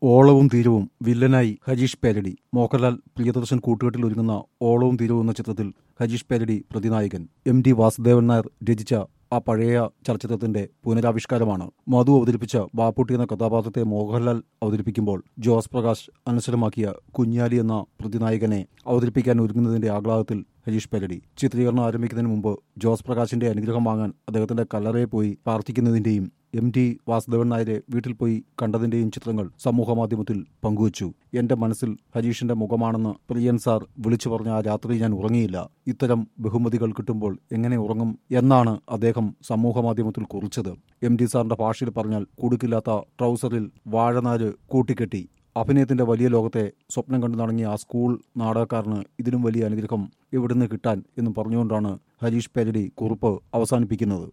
ഓളവും തീരവും വില്ലനായി ഹരീഷ് പേരടി മോഹൻലാൽ പ്രിയദർശൻ കൂട്ടുകെട്ടിൽ ഒരുങ്ങുന്ന ഓളവും തീരവും എന്ന ചിത്രത്തിൽ ഹരീഷ് പേരടി പ്രതിനായകൻ എം ഡി വാസുദേവൻ നായർ രചിച്ച ആ പഴയ ചലച്ചിത്രത്തിന്റെ പുനരാവിഷ്കാരമാണ് മധു അവതരിപ്പിച്ച ബാപ്പുട്ടി എന്ന കഥാപാത്രത്തെ മോഹൻലാൽ അവതരിപ്പിക്കുമ്പോൾ ജോസ് പ്രകാശ് അനശ്വരമാക്കിയ കുഞ്ഞാലി എന്ന പ്രതിനായകനെ അവതരിപ്പിക്കാൻ ഒരുങ്ങുന്നതിന്റെ ആഹ്ലാദത്തിൽ ഹരീഷ് പേരടി ചിത്രീകരണം ആരംഭിക്കുന്നതിന് മുമ്പ് ജോസ് പ്രകാശിന്റെ അനുഗ്രഹം വാങ്ങാൻ അദ്ദേഹത്തിന്റെ കല്ലറയെ പോയി പ്രാർത്ഥിക്കുന്നതിന്റെയും എം ടി വാസുദേവൻ നായരെ വീട്ടിൽ പോയി കണ്ടതിന്റെയും ചിത്രങ്ങൾ സമൂഹമാധ്യമത്തിൽ പങ്കുവച്ചു എന്റെ മനസ്സിൽ ഹരീഷിന്റെ മുഖമാണെന്ന് പ്രിയൻ സാർ വിളിച്ചു പറഞ്ഞ ആ രാത്രി ഞാൻ ഉറങ്ങിയില്ല ഇത്തരം ബഹുമതികൾ കിട്ടുമ്പോൾ എങ്ങനെ ഉറങ്ങും എന്നാണ് അദ്ദേഹം സമൂഹമാധ്യമത്തിൽ കുറിച്ചത് എം ടി സാറിന്റെ ഭാഷയിൽ പറഞ്ഞാൽ കുടുക്കില്ലാത്ത ട്രൗസറിൽ വാഴനാര് കൂട്ടിക്കെട്ടി അഭിനയത്തിന്റെ വലിയ ലോകത്തെ സ്വപ്നം കണ്ടു തുടങ്ങിയ ആ സ്കൂൾ നാടകക്കാരന് ഇതിനും വലിയ അനുഗ്രഹം എവിടുന്ന് കിട്ടാൻ എന്ന് പറഞ്ഞുകൊണ്ടാണ് ഹരീഷ് പേരടി കുറിപ്പ് അവസാനിപ്പിക്കുന്നത്